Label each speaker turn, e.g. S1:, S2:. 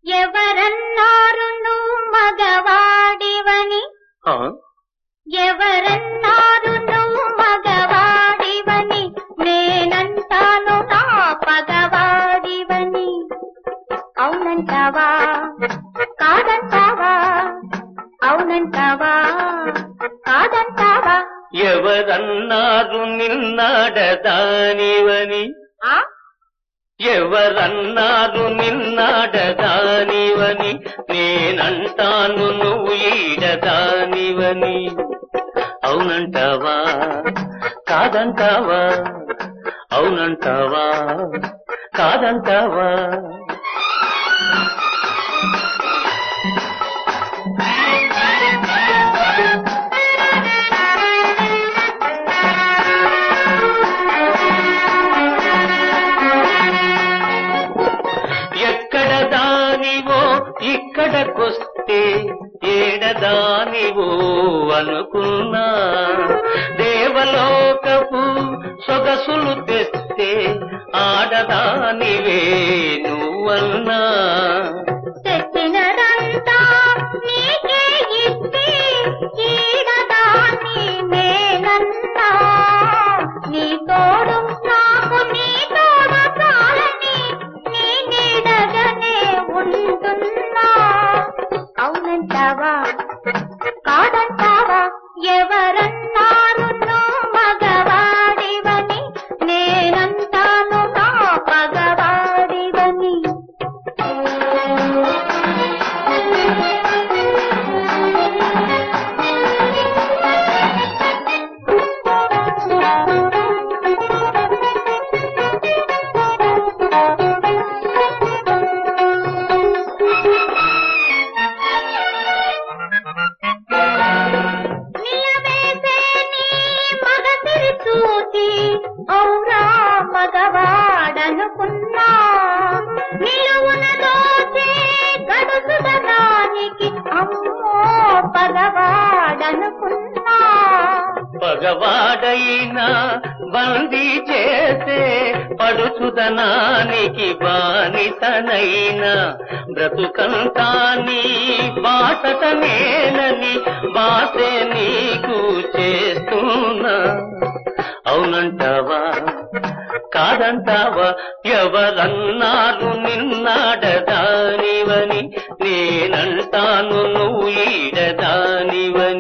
S1: ఎవరన్నారు నువ్వు మగవాడివని
S2: ఆ?
S1: ఎవరన్నారు నువ్వు మగవాడివని నేనంటాను నా పగవాడివని అవునంటావా కాదంటావా అవునంటావా కాదంటావా
S2: ఎవరన్నారు నిన్నాడదానివని
S1: ఆ
S2: ఎవరన్నారు నిన్నాడదానివని నేనంటాను నువ్వు ఈడదానివని అవునంటావా కాదంటావా అవునంటావా కాదంటావా ఎక్కడ దానివో ఇక్కడకొస్తే ఏడదానివో అనుకున్నా దేవలోకపు సొగసులు తెస్తే ఆడదానివే నువ్వన్నా
S1: తెచ్చినదంతా నీకే ఇస్తే ఈడదాన్ని నేనన్నా నీ తోడు నాకు నీ తోడు చాలని నీ నీడగానే ఉంటున్నా అవునంటావా కాదంటావా ఎవరన్నారు నువ్వు మగవాడివని నేనంటాను నా పగవాడివని నిలవేసే నీ మగసిరి చూసి ఔరా మగవాడనుకున్నా నిలువున దోచే గడుసుదనానికి అమ్మో పగవాడనుకున్నా
S2: పగవాడైనా బందీ చేసే పడుచుదనానికి బానిసనైనా బ్రతుకంతా నీ బాసటమేనని బాసే నీకు చేస్తున్నా అవునంటావా కాదంటావా ఎవరన్నారు నిన్నాడదానివని నేనంటాను నువ్వు ఈడదానివని